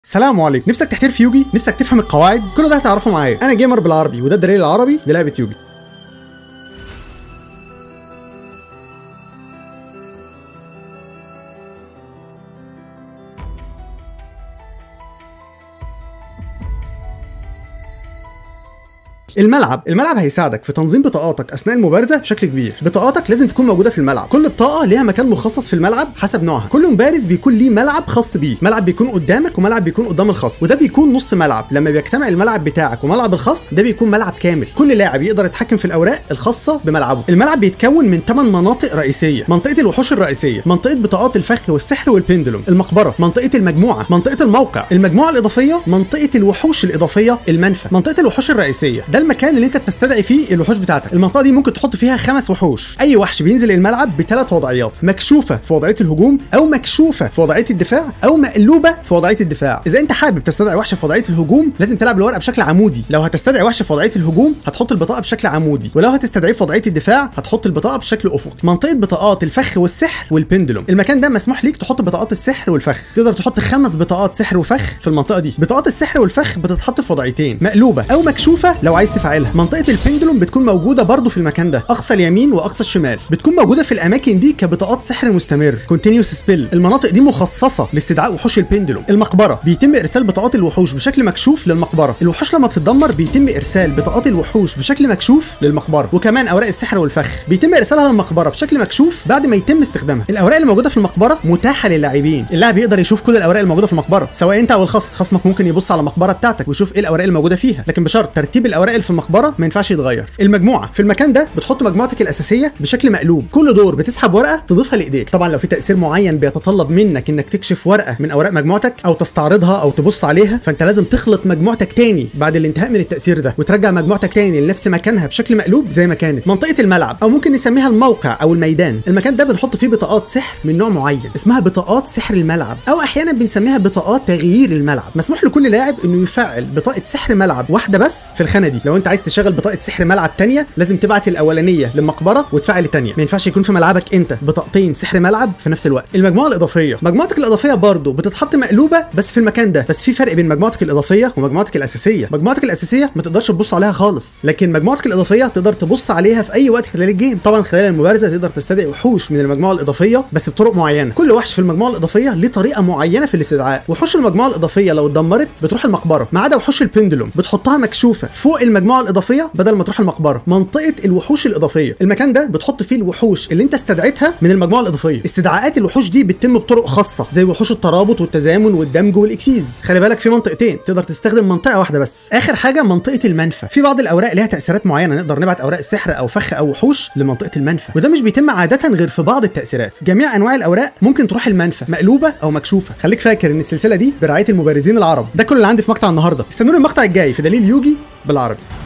سلام عليكم نفسك تحترف يوجي نفسك تفهم القواعد كل ده هتعرفه معايا انا جيمر بالعربي وده الدليل العربي للعبه يوجي الملعب الملعب هيساعدك في تنظيم بطاقاتك اثناء المبارزه بشكل كبير بطاقاتك لازم تكون موجوده في الملعب كل بطاقه ليها مكان مخصص في الملعب حسب نوعها كل مبارز بيكون ليه ملعب خاص بيه ملعب بيكون قدامك وملعب بيكون قدام الخصم وده بيكون نص ملعب لما بيجتمع الملعب بتاعك وملعب الخصم ده بيكون ملعب كامل كل لاعب يقدر يتحكم في الاوراق الخاصه بملعبه الملعب بيتكون من 8 مناطق رئيسيه منطقه الوحوش الرئيسيه منطقه بطاقات الفخ والسحر والبندلوم المقبره منطقه المجموعه منطقه الموقع المجموعه الاضافيه منطقه الوحوش الاضافيه المنفى منطقه الوحوش الرئيسيه ده المكان اللي انت بتستدعي فيه الوحوش بتاعتك المنطقه دي ممكن تحط فيها خمس وحوش اي وحش بينزل الملعب بثلاث وضعيات مكشوفه في وضعيه الهجوم او مكشوفه في وضعيه الدفاع او مقلوبه في وضعيه الدفاع اذا انت حابب تستدعي وحش في وضعيه الهجوم لازم تلعب الورقه بشكل عمودي لو هتستدعي وحش في وضعيه الهجوم هتحط البطاقه بشكل عمودي ولو هتستدعيه في وضعيه الدفاع هتحط البطاقه بشكل افقي منطقه بطاقات الفخ والسحر والبندلوم المكان ده مسموح ليك تحط بطاقات السحر والفخ تقدر تحط خمس بطاقات سحر وفخ في المنطقه دي بطاقات السحر والفخ بتتحط في وضعيتين مقلوبه او مكشوفه لو عايز تفعلها منطقه البندلوم بتكون موجوده برضو في المكان ده اقصى اليمين واقصى الشمال بتكون موجوده في الاماكن دي كبطاقات سحر مستمر كونتينيوس سبيل المناطق دي مخصصه لاستدعاء وحوش البندلوم المقبره بيتم ارسال بطاقات الوحوش بشكل مكشوف للمقبره الوحوش لما بتتدمر بيتم ارسال بطاقات الوحوش بشكل مكشوف للمقبره وكمان اوراق السحر والفخ بيتم ارسالها للمقبره بشكل مكشوف بعد ما يتم استخدامها الاوراق اللي موجوده في المقبره متاحه للاعبين اللاعب يقدر يشوف كل الاوراق الموجوده في المقبره سواء انت او الخصم خصمك ممكن يبص على المقبره بتاعتك ويشوف ايه الاوراق الموجوده فيها لكن بشرط ترتيب الاوراق اللي في المقبره ما ينفعش يتغير المجموعه في المكان ده بتحط مجموعتك الاساسيه بشكل مقلوب كل دور بتسحب ورقه تضيفها لايديك طبعا لو في تاثير معين بيتطلب منك انك تكشف ورقه من اوراق مجموعتك او تستعرضها او تبص عليها فانت لازم تخلط مجموعتك تاني بعد الانتهاء من التاثير ده وترجع مجموعتك تاني لنفس مكانها بشكل مقلوب زي ما كانت منطقه الملعب او ممكن نسميها الموقع او الميدان المكان ده بنحط فيه بطاقات سحر من نوع معين اسمها بطاقات سحر الملعب او احيانا بنسميها بطاقات تغيير الملعب مسموح لكل لاعب انه يفعل بطاقه سحر ملعب واحده بس في الخانه دي لو انت عايز تشغل بطاقه سحر ملعب تانية لازم تبعت الاولانيه للمقبره وتفعل الثانيه ما ينفعش يكون في ملعبك انت بطاقتين سحر ملعب في نفس الوقت المجموعه الاضافيه مجموعتك الاضافيه برضه بتتحط مقلوبه بس في المكان ده بس في فرق بين مجموعتك الاضافيه ومجموعتك الاساسيه مجموعتك الاساسيه ما تقدرش تبص عليها خالص لكن مجموعتك الاضافيه تقدر تبص عليها في اي وقت خلال الجيم طبعا خلال المبارزه تقدر تستدعي وحوش من المجموعه الاضافيه بس بطرق معينه كل وحش في المجموعه الاضافيه ليه طريقه معينه في الاستدعاء وحوش المجموعه الاضافيه لو اتدمرت بتروح المقبره ما عدا وحوش البندلوم بتحطها مكشوفه فوق المجموعه الاضافيه بدل ما تروح المقبره منطقه الوحوش الاضافيه المكان ده بتحط فيه الوحوش اللي انت استدعيتها من المجموعه الاضافيه استدعاءات الوحوش دي بتتم بطرق خاصه زي وحوش الترابط والتزامن والدمج والاكسيز خلي بالك في منطقتين تقدر تستخدم منطقه واحده بس اخر حاجه منطقه المنفى في بعض الاوراق ليها تاثيرات معينه نقدر نبعت اوراق السحر او فخ او وحوش لمنطقه المنفى وده مش بيتم عاده غير في بعض التاثيرات جميع انواع الاوراق ممكن تروح المنفى مقلوبه او مكشوفه خليك فاكر ان السلسله دي برعايه المبارزين العرب ده كل اللي عندي في مقطع النهارده استنوني المقطع الجاي في دليل يوجي بالعربي